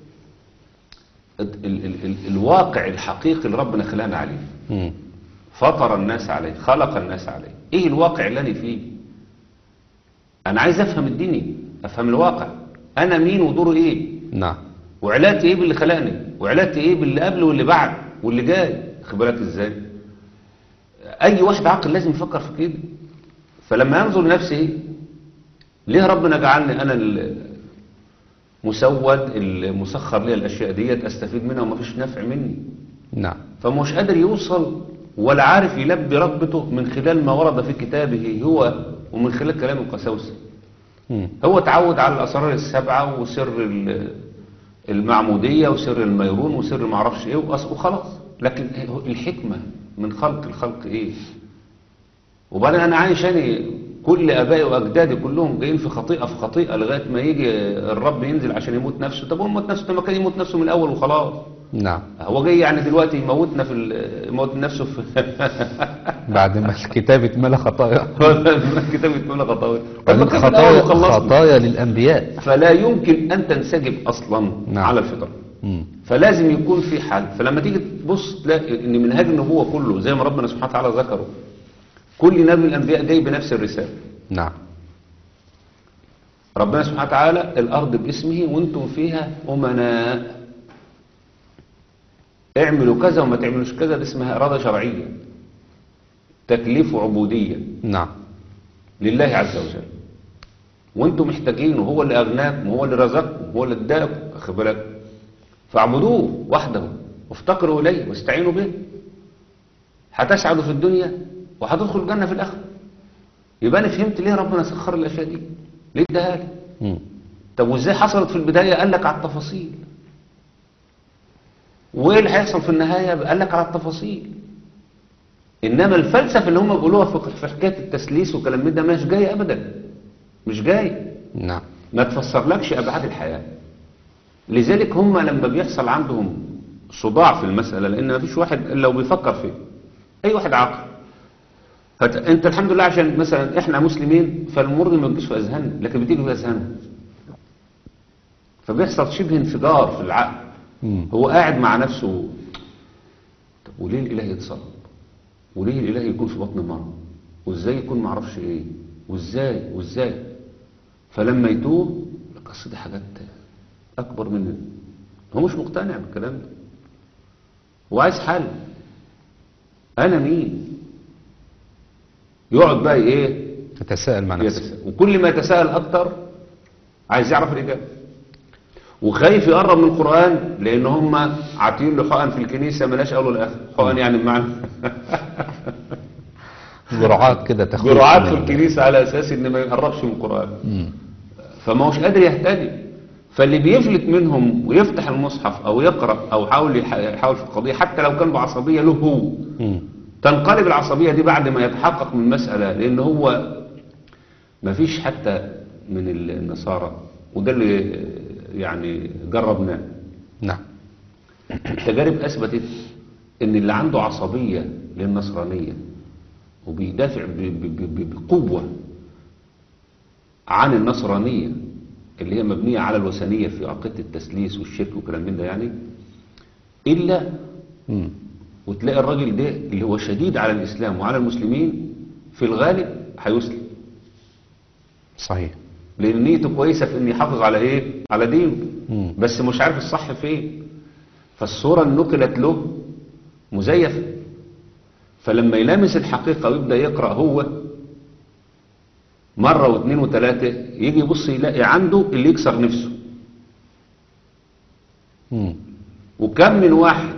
ال- ال- ال- الواقع الحقيقي اللي ربنا خلقنا عليه مم. فطر الناس عليه خلق الناس عليه ايه الواقع اللي انا فيه انا عايز افهم الدنيا افهم الواقع انا مين ودوري ايه نعم وعلاقتي ايه باللي خلقني وعلاقتي ايه باللي قبل واللي بعد واللي جاي خد بالك ازاي اي واحد عاقل لازم يفكر في كده فلما ينظر لنفسه ايه ليه ربنا جعلني انا المسود المسخر لي الاشياء ديت استفيد منها ومفيش نفع مني نعم فمش قادر يوصل ولا عارف يلبي رغبته من خلال ما ورد في كتابه هو ومن خلال كلام القساوسة مم. هو تعود على الأسرار السبعة وسر ال- المعمودية وسر الميرون وسر معرفش ايه وأص- وخلاص لكن الحكمة من خلق الخلق ايه وبعدين انا عايش انا كل ابائي واجدادي كلهم جايين في خطيئة في خطيئة لغاية ما يجي الرب ينزل عشان يموت نفسه طب هو يموت نفسه طب ما كان يموت نفسه من الاول وخلاص نعم هو جاي يعني دلوقتي يموتنا في ال- يموت نفسه في بعد ما الكتاب اتملى خطايا الكتاب يتمنى خطايا طب ما بعدين كان في الأول خطايا وخلصنا. خطايا للأنبياء فلا يمكن أن تنسجم أصلا نعم. على الفطرة مم. فلازم يكون في حل فلما تيجي تبص تلاقي ان منهاج النبوة كله زي ما ربنا سبحانه وتعالى ذكره كل نبي من الأنبياء جاي بنفس الرسالة نعم ربنا سبحانه وتعالى الأرض باسمه وانتم فيها أمناء اعملوا كذا وما تعملوش كذا دي اسمها إرادة شرعية تكليف وعبودية نعم لله عز وجل وانتم محتاجينه هو اللي اغناكم هو اللي رزقكم هو اللي اداكم واخد بالك فاعبدوه وحده وافتقروا اليه واستعينوا به هتسعدوا في الدنيا وهتدخلوا الجنه في الاخره يبقى انا فهمت ليه ربنا سخر الاشياء دي ليه اداها لي مم. طب وازاي حصلت في البدايه قال لك على التفاصيل وايه اللي هيحصل في النهايه قال لك على التفاصيل انما الفلسفه اللي هم بيقولوها في في حكايه التسليس والكلام من ده مش جاي ابدا مش جاي نعم ما تفسرلكش ابعاد الحياه لذلك هم لما بيحصل عندهم صداع في المساله لان ما فيش واحد الا لو بيفكر فيه اي واحد عاقل فت... انت الحمد لله عشان مثلا احنا مسلمين فالامور دي ما بتجيش في اذهاننا لكن بتيجي في اذهانهم فبيحصل شبه انفجار في العقل مم. هو قاعد مع نفسه طب وليه الاله يتصلب وليه الاله يكون في بطن مرة وازاي يكون معرفش ايه وازاي وازاي فلما يتوب لك اصل دي حاجات اكبر مننا هو مش مقتنع بالكلام ده هو عايز حل انا مين يقعد بقى ايه تتساءل مع نفسك يتساءل وكل ما يتساءل اكتر عايز يعرف الاجابه وخايف يقرب من القران لان هم عاطين له حقن في الكنيسه ملاش اول ولا اخر حقن يعني بمعنى جرعات كده تاخد جرعات في الكنيسه على اساس ان ما يقربش من القران مم. فما هوش قادر يهتدي فاللي بيفلت منهم ويفتح المصحف او يقرا او يحاول يحاول في القضيه حتى لو كان بعصبيه له هو مم. تنقلب العصبية دي بعد ما يتحقق من المسألة لأن هو ما فيش حتى من النصارى وده اللي يعني جربناه نعم التجارب أثبتت إن اللي عنده عصبية للنصرانية وبيدافع ب- ب- ب- بقوة عن النصرانية اللي هي مبنية على الوثنية في عقيدة التسليس والشرك وكلام من ده يعني إلا مم. وتلاقي الراجل ده اللي هو شديد على الإسلام وعلى المسلمين في الغالب هيسلم صحيح لأن نيته كويسة في إن يحافظ على إيه؟ على دينه مم. بس مش عارف الصح فين فالصورة اللي نقلت له مزيفة فلما يلامس الحقيقة ويبدأ يقرأ هو مرة واثنين وثلاثة يجي يبص يلاقي عنده اللي يكسر نفسه مم. وكم من واحد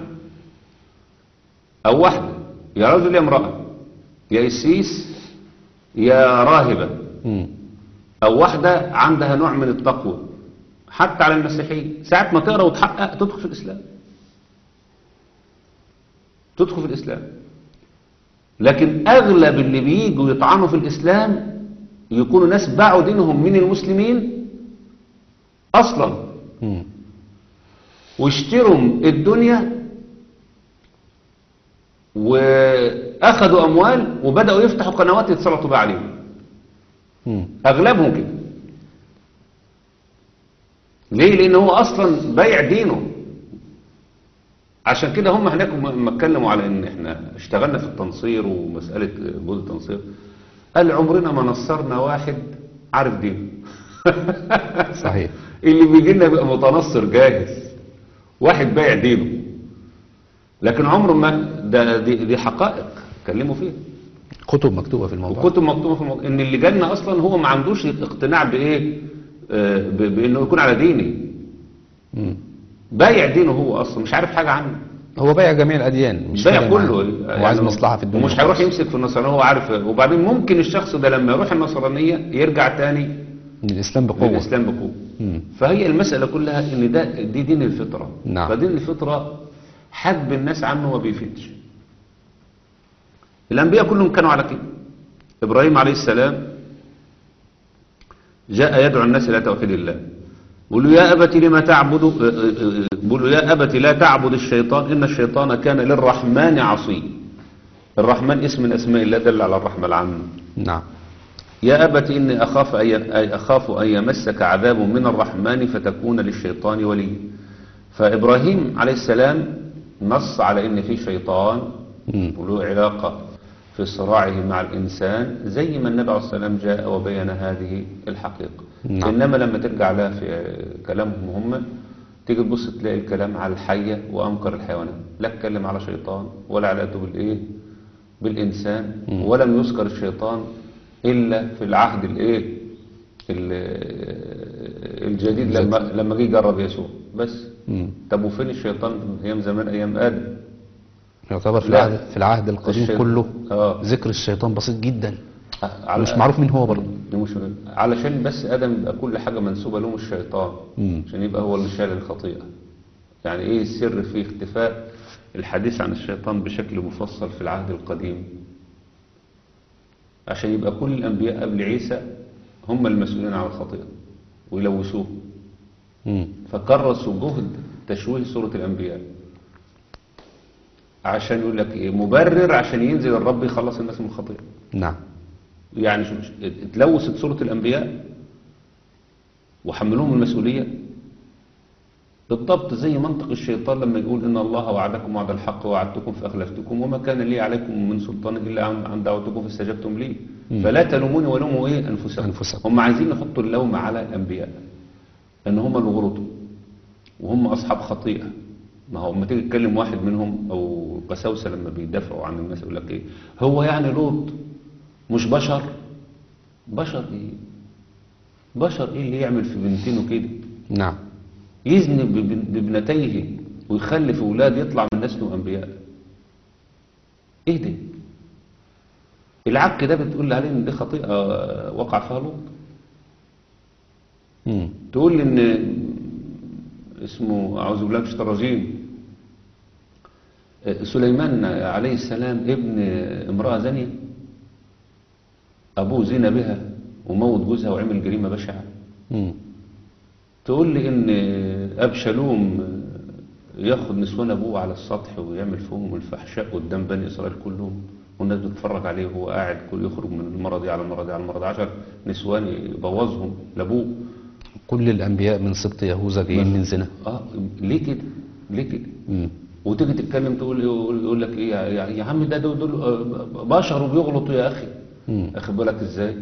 أو واحدة يا رجل يا امرأة يا إسيس يا راهبة مم. أو واحدة عندها نوع من التقوى حتى على المسيحية ساعة ما تقرأ وتحقق تدخل في الإسلام تدخل في الإسلام لكن أغلب اللي بييجوا يطعنوا في الإسلام يكونوا ناس باعوا دينهم من المسلمين أصلا مم. واشتروا الدنيا وأخذوا أموال وبدأوا يفتحوا قنوات يتسلطوا بها عليهم مم. أغلبهم كده ليه؟ لأن هو أصلا بايع دينه عشان كده هم هناك لما اتكلموا على ان احنا اشتغلنا في التنصير ومسألة جهود التنصير قال عمرنا ما نصرنا واحد عارف دينه صحيح اللي بيجي لنا بيبقى متنصر جاهز واحد بايع دينه لكن عمره ما ده دي, دي حقائق اتكلموا فيها كتب مكتوبة في الموضوع وكتب مكتوبه في الموضوع ان اللي جالنا اصلا هو ما عندوش اقتناع بايه آه، ب- بانه يكون على ديني مم. بايع دينه هو اصلا مش عارف حاجه عنه هو بايع جميع الاديان مش بايع فارق كله معاه. هو عايز مصلحه في الدنيا ومش هيروح وخلاص. يمسك في النصرانية هو عارف وبعدين ممكن الشخص ده لما يروح النصرانية يرجع تاني الاسلام بقوه للإسلام بقوة مم. فهي المسألة كلها إن ده دي دين الفطرة نعم. فدين الفطرة حجب الناس عنه ما بيفيدش الأنبياء كلهم كانوا على كده إبراهيم عليه السلام جاء يدعو الناس إلى توحيد الله بيقول له يا أبت لما تعبد اه، اه، اه، بيقول له يا أبت لا تعبد الشيطان إن الشيطان كان للرحمن عصي الرحمن اسم من أسماء الله دل على الرحمة العامة نعم يا أبت إني أخاف أن أي أخاف أن يمسك عذاب من الرحمن فتكون للشيطان ولي فإبراهيم عليه السلام نص على إن في شيطان مم. وله علاقة في صراعه مع الإنسان زي ما النبي عليه الصلاة والسلام جاء وبين هذه الحقيقة نعم. إنما لما ترجع لها في كلامهم هم تيجي تبص تلاقي الكلام على الحية وأنكر الحيوانات لا اتكلم على شيطان ولا علاقته بالإيه بالإنسان مم. ولم يذكر الشيطان إلا في العهد الإيه ال- الجديد لما لما جه يجرب يسوع بس مم. طب وفين الشيطان أيام زمان أيام آدم يعتبر في لا. العهد في العهد القديم الشيط- كله آه. ذكر الشيطان بسيط جدا على- مش معروف مين هو برضه دي مش علشان بس ادم يبقى كل حاجه منسوبه له مش الشيطان مم. عشان يبقى هو اللي شايل الخطيئه يعني ايه السر في اختفاء الحديث عن الشيطان بشكل مفصل في العهد القديم عشان يبقى كل الانبياء قبل عيسى هم المسؤولين عن الخطيئه ويلوثوه مم. فكرسوا جهد تشويه صوره الانبياء عشان يقول لك ايه مبرر عشان ينزل الرب يخلص الناس من الخطيئه نعم يعني شوف- اتلوثت صورة الأنبياء وحملوهم المسؤولية بالضبط زي منطق الشيطان لما يقول إن الله وعدكم وعد الحق ووعدتكم فأخلفتكم وما كان لي عليكم من سلطان إلا عن عن دعوتكم فاستجبتم لي فلا تلوموني ولوموا إيه أنفسكم أنفسكم. هم عايزين يحطوا اللوم على الأنبياء إن هم اللي غلطوا وهم أصحاب خطيئة ما هو لما تيجي تكلم واحد منهم أو قساوسة لما بيدافعوا عن الناس يقول لك إيه هو يعني لوط مش بشر بشر إيه بشر إيه اللي يعمل في بنتينه كده نعم يزني ببن- بابنتيه ويخلف أولاد يطلع من نسله أنبياء إيه ده العك ده بتقول عليه إن دي خطيئة وقع فيها لوط مم. تقول لي ان اسمه اعوذ بالله من الشيطان الرجيم سليمان عليه السلام ابن امرأة زانية ابوه زنا بها وموت جوزها وعمل جريمة بشعة مم. تقول لي ان ابشالوم ياخد نسوان ابوه على السطح ويعمل فيهم الفحشاء قدام بني اسرائيل كلهم والناس بتتفرج عليه وهو قاعد كل يخرج من المرة دي على المرة دي على المرة دي عشر نسوان يبوظهم لابوه كل الانبياء من سبط يهوذا جايين من زنا اه ليه كده ليه كده مم. وتيجي تتكلم تقول يقول, يقول لك ايه يا, يا عم ده دول, دول آه، بشر وبيغلطوا يا اخي مم. اخد بالك ازاي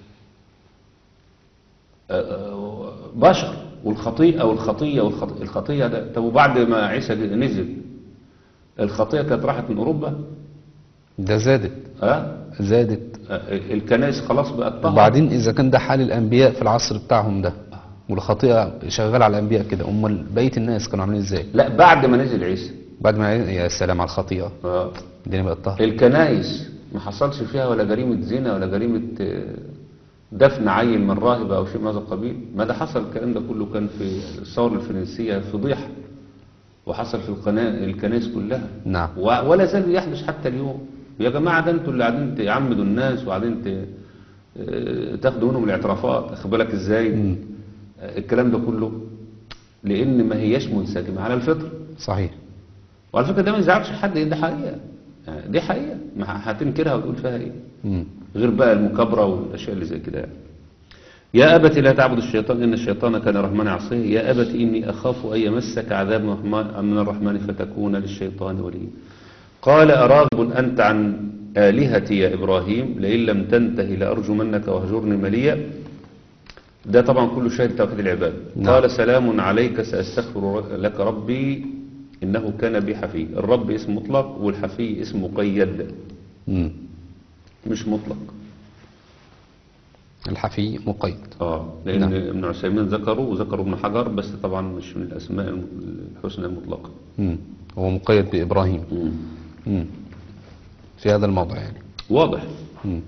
آه، آه، بشر والخطيئه والخطيه والخطيه الخطيه ده طب وبعد ما عيسى نزل الخطيه كانت راحت من اوروبا ده زادت ها زادت آه، الكنائس خلاص بقت طهر وبعدين اذا كان ده حال الانبياء في العصر بتاعهم ده والخطيئه شغاله على الانبياء كده امال بقيه الناس كانوا عاملين ازاي لا بعد ما نزل عيسى بعد ما يا سلام على الخطيئه آه. الدنيا بقت طهر الكنائس ما حصلش فيها ولا جريمة زنا ولا جريمة آه، دفن عيل من راهبة أو شيء من هذا القبيل ما ده حصل الكلام ده كله كان في الثورة الفرنسية فضيحة وحصل في القنا- الكنائس كلها نعم و- ولا زال يحدث حتى اليوم يا جماعة ده انتوا اللي قاعدين تعمدوا الناس وقاعدين ت- آه، تاخدوا منهم الاعترافات اخد بالك ازاي مم. آه، الكلام ده كله لان ما هياش منسجمة على الفطر صحيح وعلى فكرة ده ما يزعلش حد دي حقيقة يعني دي حقيقة ما هتنكرها وتقول فيها ايه مم. غير بقى المكابرة والأشياء اللي زي كده يعني. يا أبت لا تعبد الشيطان إن الشيطان كان رحمن عصيه يا أبت إني أخاف أن يمسك عذاب من الرحمن- من الرحمن فتكون للشيطان وليا قال أراغب أنت عن آلهتي يا إبراهيم لئن لم تنتهي لأرجمنك وهجرني مليا ده طبعا كله شاهد توحيد العباد نعم. قال سلام عليك سأستغفر لك ربي إنه كان بي حفي الرب اسم مطلق والحفي اسم مقيد مم. مش مطلق الحفي مقيد اه لان نعم. ابن عثيمين ذكروا وذكروا ابن حجر بس طبعا مش من الاسماء الم- الحسنى المطلقه مم. هو مقيد بإبراهيم مم. مم. في هذا الموضع يعني واضح مم.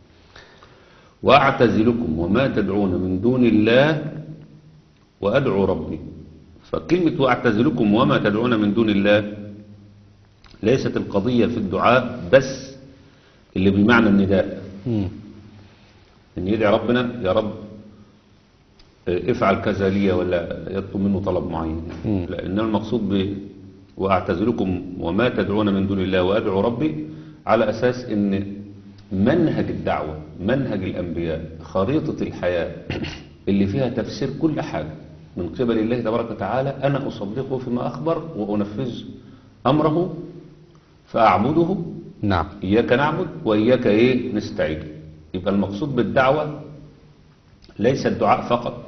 وأعتزلكم وما تدعون من دون الله وأدعو ربي فكلمة وأعتزلكم وما تدعون من دون الله ليست القضية في الدعاء بس اللي بمعنى النداء مم. ان يدعي ربنا يا رب اه، افعل كذا لي ولا يطلب منه طلب معين مم. لان المقصود ب واعتزلكم وما تدعون من دون الله وادعو ربي على اساس ان منهج الدعوه منهج الانبياء خريطه الحياه اللي فيها تفسير كل حاجه من قبل الله تبارك وتعالى انا اصدقه فيما اخبر وانفذ امره فاعبده نعم إياك نعبد وإياك إيه نستعين يبقى المقصود بالدعوة ليس الدعاء فقط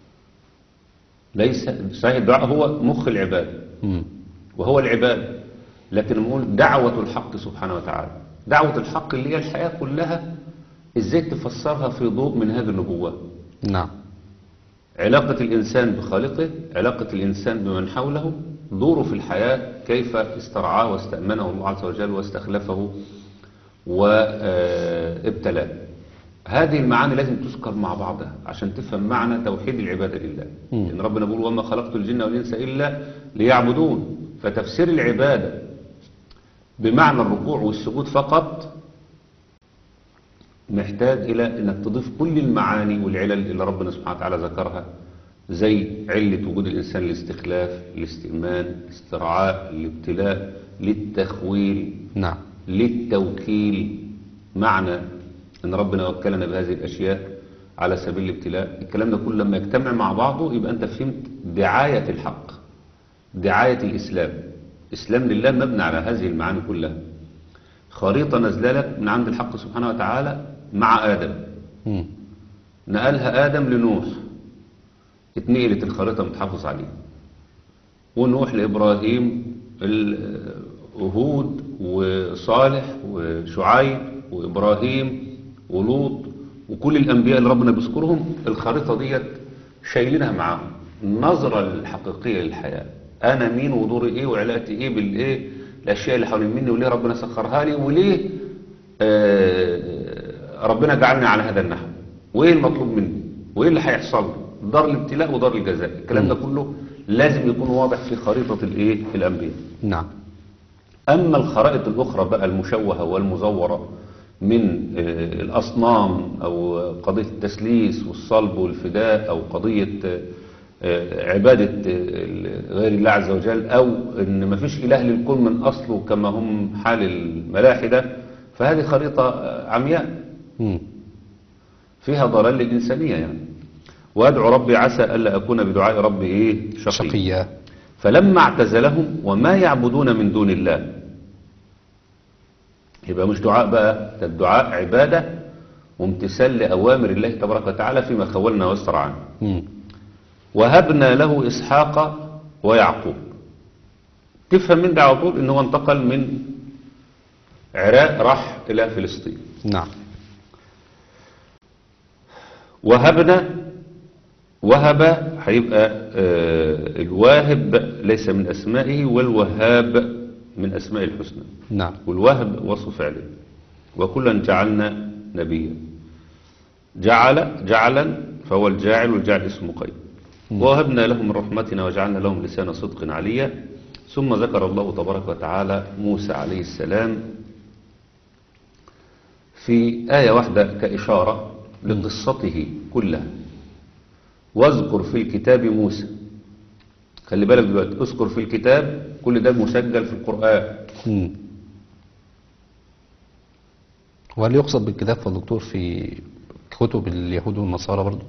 ليس صحيح الدعاء هو مخ العبادة مم. وهو العبادة لكن نقول دعوة الحق سبحانه وتعالى دعوة الحق اللي هي الحياة كلها إزاي تفسرها في ضوء من هذه النبوة نعم علاقة الإنسان بخالقه علاقة الإنسان بمن حوله دوره في الحياة كيف استرعاه واستأمنه الله عز وجل واستخلفه وابتلاه هذه المعاني لازم تذكر مع بعضها عشان تفهم معنى توحيد العبادة لله مم. إن ربنا بيقول وما خلقت الجن والإنس إلا ليعبدون فتفسير العبادة بمعنى الركوع والسجود فقط محتاج إلى أنك تضيف كل المعاني والعلل اللي ربنا سبحانه وتعالى ذكرها زي علة وجود الإنسان الاستخلاف الاستئمان الاسترعاء الابتلاء للتخويل نعم للتوكيل معنى ان ربنا وكلنا بهذه الاشياء على سبيل الابتلاء الكلام ده كله لما يجتمع مع بعضه يبقى انت فهمت دعاية الحق دعاية الاسلام اسلام لله مبني على هذه المعاني كلها خريطة نازله لك من عند الحق سبحانه وتعالى مع آدم مم. نقلها آدم لنوح اتنقلت الخريطة متحافظ عليها ونوح لإبراهيم ال- هود وصالح وشعيب وإبراهيم ولوط وكل الأنبياء اللي ربنا بيذكرهم الخريطة ديت شايلينها معاهم النظرة الحقيقية للحياة أنا مين ودوري إيه وعلاقتي إيه بالإيه الأشياء اللي حوالين مني وليه ربنا سخرها لي وليه آه ربنا جعلني على هذا النحو وإيه المطلوب مني وإيه اللي هيحصل لي دار الابتلاء ودار الجزاء الكلام ده كله لازم يكون واضح في خريطة الإيه الأنبياء نعم أما الخرائط الأخرى بقى المشوهة والمزورة من آه، الأصنام أو قضية التسليس والصلب والفداء أو قضية آه، آه، عبادة آه، غير الله عز وجل أو أن ما فيش إله للكون من أصله كما هم حال الملاحدة فهذه خريطة آه، عمياء مم. فيها ضلال للإنسانية يعني وأدعو ربي عسى ألا أكون بدعاء ربي إيه شقي شقية فلما اعتزلهم وما يعبدون من دون الله يبقى مش دعاء بقى ده الدعاء عبادة وامتثال لأوامر الله تبارك وتعالى فيما خولنا واستر عنه مم. وهبنا له إسحاق ويعقوب تفهم من ده على طول إن هو انتقل من عراق راح إلى فلسطين نعم وهبنا وهب هيبقى آه، الواهب ليس من أسمائه والوهاب من أسماء الحسنى نعم والوهب وصف فعله وكلا جعلنا نبيا جعل جعلا فهو الجاعل والجاعل اسم قيد ووهبنا لهم من رحمتنا وجعلنا لهم لسان صدق عليا ثم ذكر الله تبارك وتعالى موسى عليه السلام في آية واحدة كإشارة لقصته كلها واذكر في الكتاب موسى خلي بالك دلوقتي اذكر في الكتاب كل ده مسجل في القرآن مم. وهل يقصد بالكتاب يا دكتور في كتب اليهود والنصارى برضو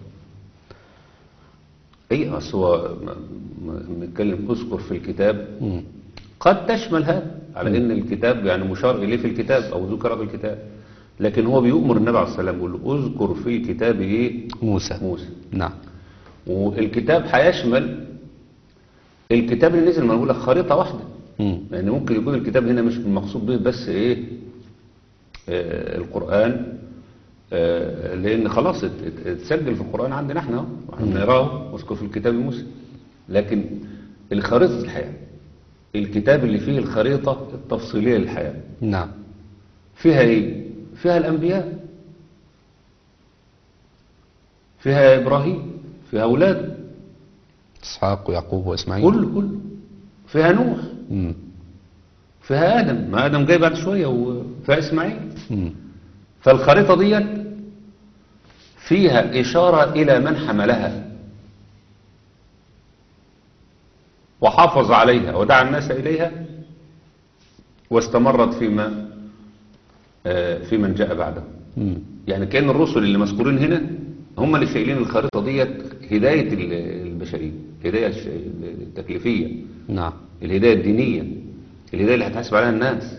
اي اصل هو م- م- بنتكلم اذكر في الكتاب مم. قد تشمل هذا على ان الكتاب يعني مشار اليه في الكتاب او ذكر في الكتاب لكن هو بيؤمر النبي عليه الصلاه والسلام يقول له اذكر في الكتاب ايه موسى موسى نعم والكتاب هيشمل الكتاب اللي نزل ما أنا بقول لك خريطه واحده مم. لان ممكن يكون الكتاب هنا مش المقصود به بس ايه آه القران آه لان خلاص ات- ات- اتسجل في القران عندنا احنا اهو احنا بنقراه واذكر في الكتاب موسى لكن الخريطه الحياه الكتاب اللي فيه الخريطة التفصيلية للحياة نعم فيها ايه فيها الانبياء فيها ابراهيم فيها اولاده إسحاق ويعقوب وإسماعيل كله كله فيها نوح مم. فيها ادم ما ادم جاي بعد شويه وفيها اسماعيل مم. فالخريطه ديت فيها اشاره الى من حملها وحافظ عليها ودعا الناس اليها واستمرت فيما آه، في من جاء بعده مم. يعني كان الرسل اللي مذكورين هنا هم اللي شايلين الخريطة ديت هداية ال- البشرية هداية الش- التكليفية نعم الهداية الدينية الهداية اللي هتحاسب عليها الناس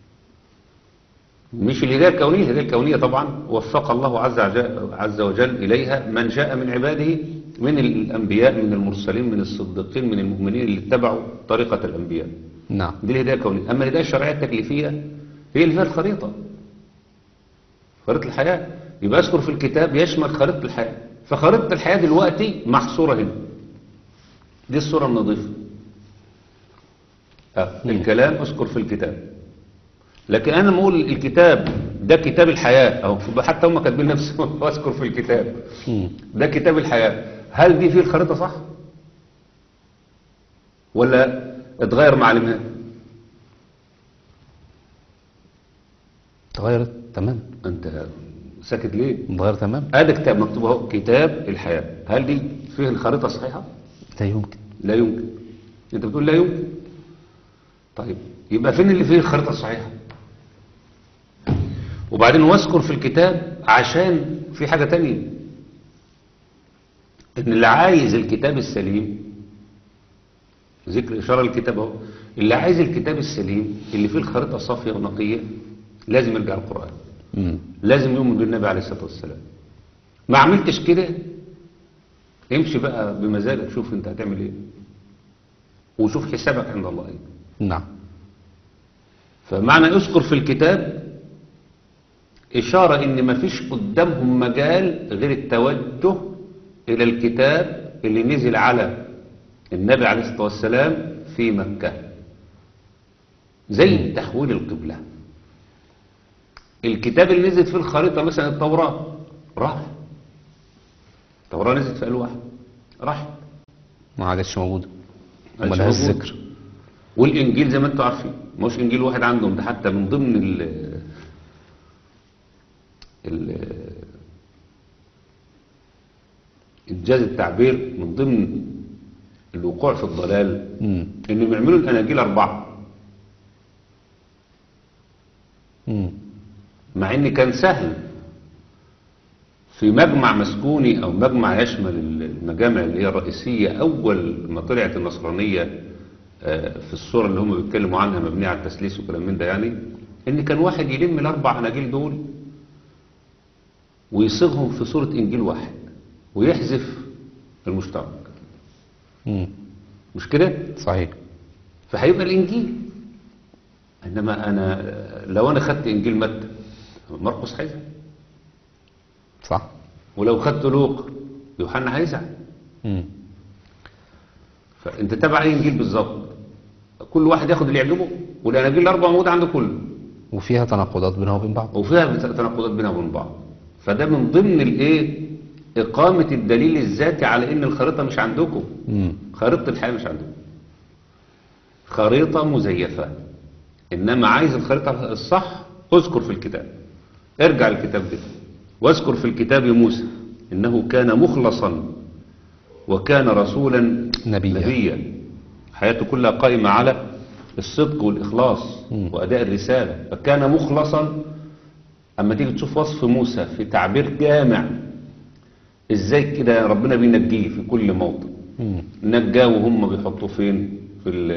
مش الهداية الكونية الهداية الكونية طبعا وفق الله عز وجل, عز وجل إليها من جاء من عباده من الأنبياء من المرسلين من الصديقين من المؤمنين اللي اتبعوا طريقة الأنبياء نعم دي الهداية الكونية أما الهداية الشرعية التكليفية هي اللي فيها الخريطة خريطة الحياة يبقى أذكر في الكتاب يشمل خريطة الحياة فخريطة الحياة دلوقتي محصورة هنا دي الصورة النظيفة آه. الكلام أذكر في الكتاب لكن أنا لما أقول الكتاب ده كتاب الحياة أو حتى هم كاتبين نفسهم أذكر في الكتاب مم. ده كتاب الحياة هل دي فيه الخريطة صح ولا اتغير معلمها تغيرت تمام انت ساكت ليه تغير تمام هذا كتاب مكتوب اهو كتاب الحياة هل دي فيه الخريطة صحيحة لا يمكن لا يمكن انت بتقول لا يمكن طيب يبقى فين اللي فيه الخريطة الصحيحة وبعدين واذكر في الكتاب عشان في حاجة تانية ان اللي عايز الكتاب السليم ذكر إشارة الكتاب اهو اللي عايز الكتاب السليم اللي فيه الخريطة صافية ونقية لازم يرجع القرآن مم. لازم يؤمن بالنبي عليه الصلاة والسلام ما عملتش كده امشي بقى بمزاجك شوف انت هتعمل ايه وشوف حسابك عند الله ايه نعم فمعنى اذكر في الكتاب إشارة إن مفيش قدامهم مجال غير التوجه إلى الكتاب اللي نزل على النبي عليه الصلاة والسلام في مكة زي تحويل القبلة الكتاب اللي نزلت فيه الخريطة مثلا التوراة راح التوراة نزلت في ألواح راح ما عادتش موجودة ما عادش وملهاش موجودة. ذكر والإنجيل زي ما انتم عارفين مش إنجيل واحد عندهم ده حتى من ضمن ال ال إنجاز التعبير من ضمن الوقوع في الضلال مم. إنهم يعملوا الأناجيل أربعة مم. مع إن كان سهل في مجمع مسكوني أو مجمع يشمل المجامع اللي هي الرئيسية أول ما طلعت النصرانية آه، في الصورة اللي هم بيتكلموا عنها مبنية على التسليس وكلام من ده يعني إن كان واحد يلم الأربع أناجيل دول ويصيغهم في صورة إنجيل واحد ويحذف المشترك مم. مش كده؟ صحيح فهيبقى الإنجيل إنما أنا لو أنا خدت إنجيل متى مرقس هيزعل صح ولو خدت لوق يوحنا هيزعل مم. فأنت تابع أي إنجيل بالظبط كل واحد ياخد اللي يعجبه والأناجيل الأربع موجودة عند كله وفيها تناقضات بينها وبين بعض وفيها تناقضات بينها وبين بعض فده من ضمن الإيه إقامة الدليل الذاتي على إن الخريطة مش عندكم مم. خريطة الحياة مش عندكم خريطة مزيفة إنما عايز الخريطة الصح اذكر في الكتاب ارجع الكتاب ده واذكر في الكتاب موسى إنه كان مخلصا وكان رسولا نبيا. نبيا حياته كلها قائمة على الصدق والإخلاص مم. وأداء الرسالة فكان مخلصا أما تيجي تشوف وصف موسى في تعبير جامع إزاي كده ربنا بينجيه في كل موطن مم. نجاه وهم بيحطوه فين في ال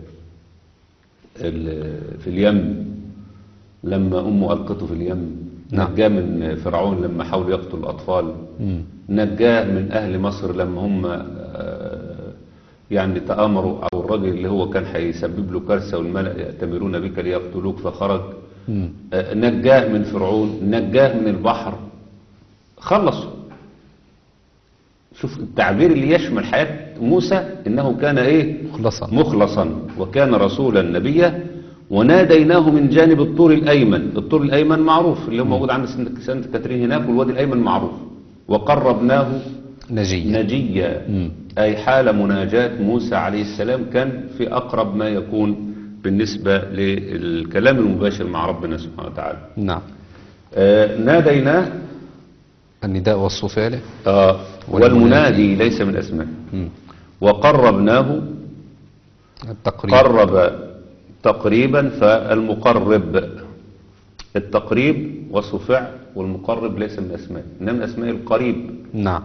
ال في اليم لما امه القته في اليم نعم. نجاه من فرعون لما حاول يقتل الاطفال مم. نجاه من اهل مصر لما هم آه، يعني تآمروا او الراجل اللي هو كان هيسبب له كارثه والملأ يأتمرون بك ليقتلوك فخرج مم. آه، نجاه من فرعون نجاه من البحر خلصوا شوف التعبير اللي يشمل حياة موسى إنه كان إيه مخلصا مخلصا وكان رسولا نبيا وناديناه من جانب الطور الأيمن الطور الأيمن معروف اللي هو موجود عند سنت سانت كاترين هناك والوادي الأيمن معروف وقربناه نجيا نجيا مم. أي حال مناجاة موسى عليه السلام كان في أقرب ما يكون بالنسبة للكلام المباشر مع ربنا سبحانه وتعالى نعم آه ناديناه النداء وصف فعله آه والمنادي. والمنادي ليس من أسماء مم. وقربناه التقريب قرب تقريبا فالمقرب التقريب وصف فعل والمقرب ليس من أسماء إنما من أسماء القريب نعم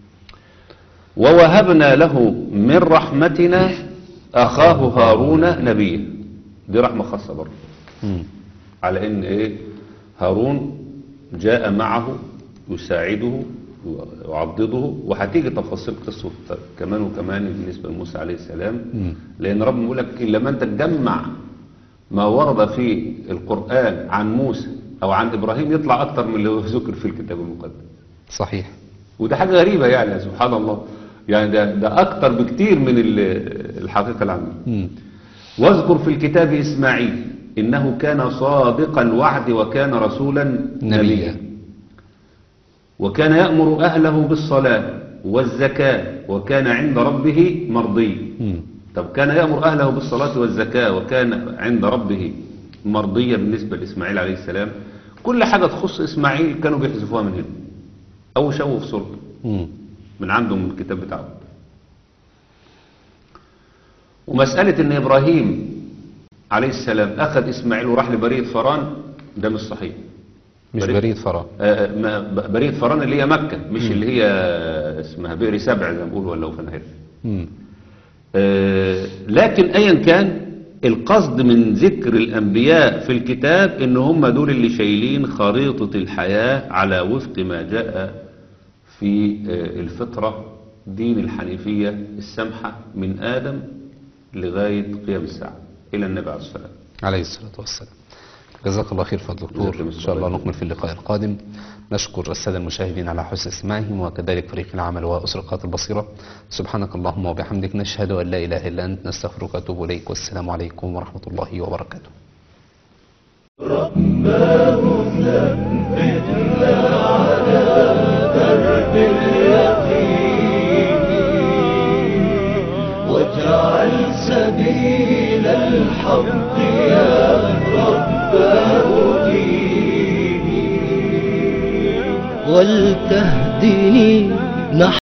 ووهبنا له من رحمتنا أخاه هارون نبيا دي رحمة خاصة برضه مم. على ان ايه هارون جاء معه يساعده ويعضده وهتيجي تفاصيل قصه كمان وكمان بالنسبه لموسى عليه السلام مم. لان ربنا بيقول لك لما انت تجمع ما ورد في القران عن موسى او عن ابراهيم يطلع اكتر من اللي ذكر في الكتاب المقدس صحيح وده حاجه غريبه يعني سبحان الله يعني ده ده اكتر بكتير من ال- الحقيقه العامه مم. واذكر في الكتاب إسماعيل إنه كان صادق الوعد وكان رسولا نبيا. نبيا وكان يأمر أهله بالصلاة والزكاة وكان عند ربه مرضيا مم. طب كان يأمر أهله بالصلاة والزكاة وكان عند ربه مرضيا بالنسبة لإسماعيل عليه السلام كل حاجة تخص إسماعيل كانوا بيحذفوها من هنا أو شوه في صورته مم. من عندهم من الكتاب بتاعه ومسألة ان ابراهيم عليه السلام اخذ اسماعيل وراح لبرية فران ده مش صحيح مش بريد. بريد فراغ آه، ما- ب- برية فران اللي هي مكة مش اللي هي اسمها بئر سبع زي ما بيقولوا ولا وفنهاية مم. آه، لكن ايا كان القصد من ذكر الانبياء في الكتاب ان هم دول اللي شايلين خريطة الحياة على وفق ما جاء في آه، الفطرة دين الحنيفية السمحة من آدم لغاية قيام الساعة إلى النبي عليه الصلاة والسلام عليه الصلاة والسلام جزاك الله خير فضل دكتور جزاك الله إن شاء الله خير. نكمل في اللقاء القادم نشكر السادة المشاهدين على حسن استماعهم وكذلك فريق العمل وأسرقات البصيرة سبحانك اللهم وبحمدك نشهد أن لا إله إلا أنت نستغفرك وأتوب إليك والسلام عليكم ورحمة الله وبركاته واجعل سبيل الحق يا رب هديني ولتهدني نحو